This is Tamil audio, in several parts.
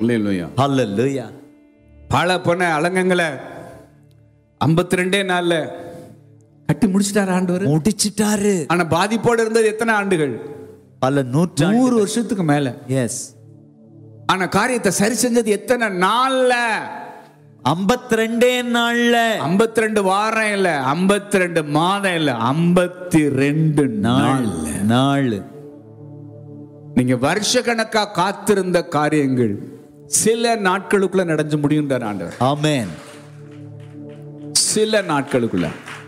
இல்லை இல்லையா Hallelujah. பாழ போன அலங்கங்களை ஐம்பத்தி ரெண்டே நாள்ல கட்டி முடிச்சிட்டாரு ஆண்டவர் முடிச்சிட்டாரு ஆனா பாதிப்போடு இருந்தது எத்தனை ஆண்டுகள் பல நூற்றாண்டு நூறு வருஷத்துக்கு மேல எஸ் ஆனா காரியத்தை சரி செஞ்சது எத்தனை நாள்ல ஐம்பத்தி ரெண்டே நாள்ல 52 ரெண்டு வாரம் இல்ல 52 ரெண்டு மாதம் இல்ல 52 ரெண்டு நாள் நாள் நாள் நீங்க வருஷ கணக்கா காத்திருந்த காரியங்கள் சில நாட்களுக்குள்ள நடந்து முடியுன்றார் ஆண்டவர் ஆமென் சில நாட்களுக்குள்ள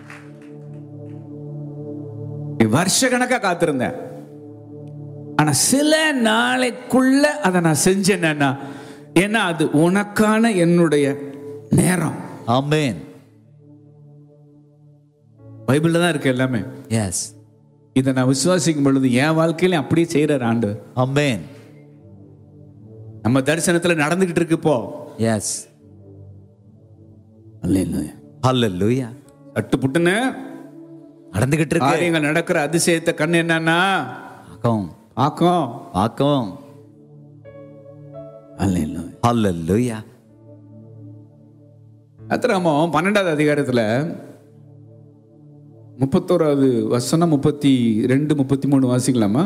நீ வருஷ கணக்கா காத்திருந்தேன் ஆனா சில நாளைக்குள்ள அதை நான் செஞ்சேன்னா ஏன்னா அது உனக்கான என்னுடைய நேரம் ஆமென் பைபிள்ல தான் இருக்கு எல்லாமே எஸ் இதை நான் விசுவாசிக்கும் பொழுது என் வாழ்க்கையில அப்படியே செய்யறார் ஆண்டவர் ஆமென் நம்ம தரிசனத்துல நடந்துகிட்டு இருக்கு இப்போ எஸ் அல்லேலூயா. ஹalleluya சட்டு புட்டுன்னு நடந்துகிட்டு இருக்கு காரியங்கள் நடக்கிற அதிசயத்தை கண்ணு என்னன்னா ஆக்கம் ஆக்கம் ஆக்கம் அல்லேலூயா. ஹalleluya அத்திராமம் பன்னெண்டாவது அதிகாரத்துல முப்பத்தோராவது வசனம் முப்பத்தி ரெண்டு முப்பத்தி மூணு வாசிக்கலாமா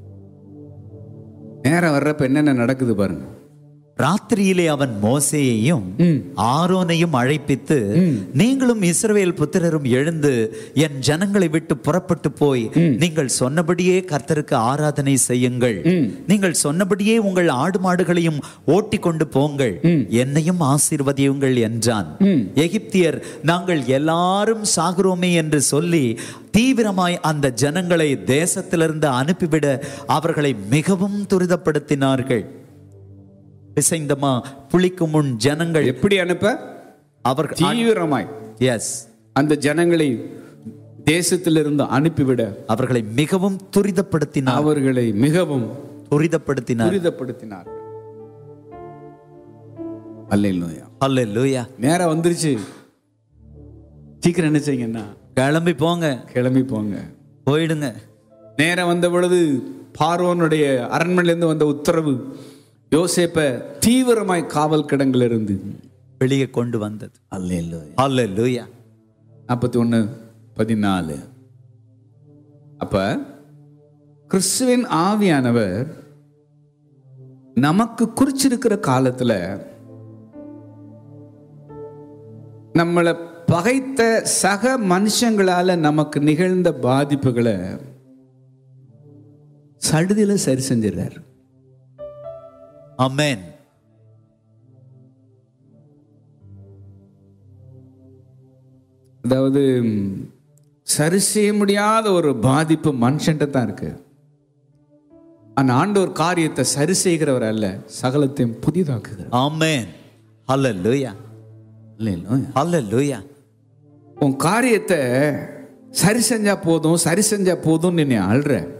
நேரம் வர்றப்ப என்னென்ன நடக்குது பாருங்க ராத்திரியிலே அவன் மோசேயையும் ம். ஆரோனையும் அழைப்பித்து நீங்களும் இஸ்ரவேல் புத்திரரும் எழுந்து என் ஜனங்களை விட்டு புறப்பட்டு போய் நீங்கள் சொன்னபடியே கர்த்தருக்கு ஆராதனை செய்யுங்கள் நீங்கள் சொன்னபடியே உங்கள் ஆடு மாடுகளையும் ஓட்டி கொண்டு போங்கள் என்னையும் ஆசீர்வதியுங்கள் என்றான் எகிப்தியர் நாங்கள் எல்லாரும் சாகுறோமே என்று சொல்லி தீவிரமாய் அந்த ஜனங்களை தேசத்திலிருந்து அனுப்பிவிட அவர்களை மிகவும் துரிதப்படுத்தினார்கள் பிசைந்தமா புளிக்கும் முன் ஜனங்கள் எப்படி அனுப்ப அவர்கள் தீவிரமாய் எஸ் அந்த ஜனங்களை தேசத்திலிருந்து அனுப்பிவிட அவர்களை மிகவும் துரிதப்படுத்தினார் அவர்களை மிகவும் துரிதப்படுத்தினார் துரிதப்படுத்தினார் அல்லேலூயா அல்லேலூயா நேரம் வந்துருச்சு சீக்கிரம் என்ன செய்யுங்கன்னா கிளம்பி போங்க கிளம்பி போங்க போயிடுங்க நேரம் வந்த பொழுது பார்வோனுடைய அரண்மனையிலிருந்து வந்த உத்தரவு யோசேப்ப தீவிரமாய் காவல் கிடங்கில் இருந்து வெளியே கொண்டு வந்தது அல்லேலூயா அல்லேலூயா நாற்பத்தி ஒன்று பதினாலு அப்ப கிறிஸ்துவின் ஆவியானவர் நமக்கு குறிச்சிருக்கிற காலத்துல நம்மளை பகைத்த சக மனுஷங்களால நமக்கு நிகழ்ந்த பாதிப்புகளை சடுதியில சரி செஞ்சிடறாரு அமேன் அதாவது ம், சரி செய்ய முடியாத ஒரு பாதிப்பு மனுஷன்ட்ட தான் இருக்கு ஆனா ஆண்டவர் காரியத்தை சரி செய்கிறவர் அல்ல சகலத்தையும் புதிதாக்குகிறார் ஆமென் அல்லேலூயா இல்லைங்களா அல்லேலூயா உன் காரியத்தை சரி செஞ்சா போதும் சரி செஞ்சா போதும்னு நீ அழுற